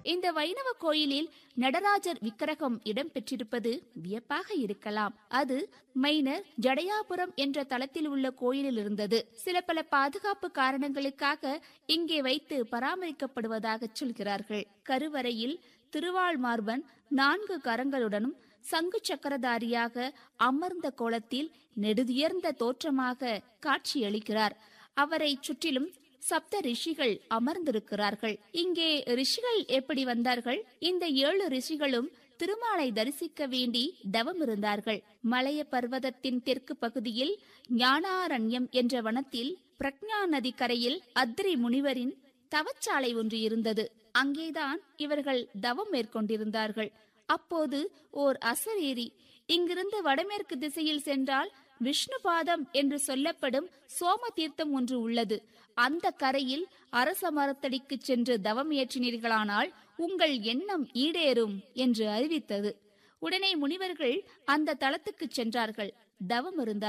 இந்த வைணவ கோயிலில் நடராஜர் விக்கிரகம் இடம்பெற்றிருப்பது வியப்பாக இருக்கலாம் அது மைனர் ஜடையாபுரம் என்ற தளத்தில் உள்ள கோயிலில் இருந்தது சில பல பாதுகாப்பு காரணங்களுக்காக இங்கே வைத்து பராமரிக்கப்படுவதாக சொல்கிறார்கள் கருவறையில் திருவாள்மார்பன் நான்கு கரங்களுடனும் சங்கு சக்கரதாரியாக அமர்ந்த கோலத்தில் நெடுதுயர்ந்த தோற்றமாக காட்சியளிக்கிறார் அவரை சுற்றிலும் சப்த ரிஷிகள் அமர்ந்திருக்கிறார்கள் இங்கே ரிஷிகள் எப்படி வந்தார்கள் இந்த ஏழு ரிஷிகளும் திருமாலை தரிசிக்க வேண்டி தவம் இருந்தார்கள் மலைய பர்வதத்தின் தெற்கு பகுதியில் ஞானாரண்யம் என்ற வனத்தில் பிரக்ஞா நதி கரையில் அத்ரி முனிவரின் தவச்சாலை ஒன்று இருந்தது அங்கேதான் இவர்கள் தவம் மேற்கொண்டிருந்தார்கள் அப்போது ஓர் அசரேரி இங்கிருந்து வடமேற்கு திசையில் சென்றால் விஷ்ணுபாதம் என்று சொல்லப்படும் சோம தீர்த்தம் ஒன்று உள்ளது அந்த கரையில் அரச மரத்தடிக்கு சென்று தவம் ஏற்றினீர்களானால் உங்கள் எண்ணம் ஈடேறும் என்று அறிவித்தது உடனே முனிவர்கள் அந்த தளத்துக்கு சென்றார்கள் தவம் இருந்தார்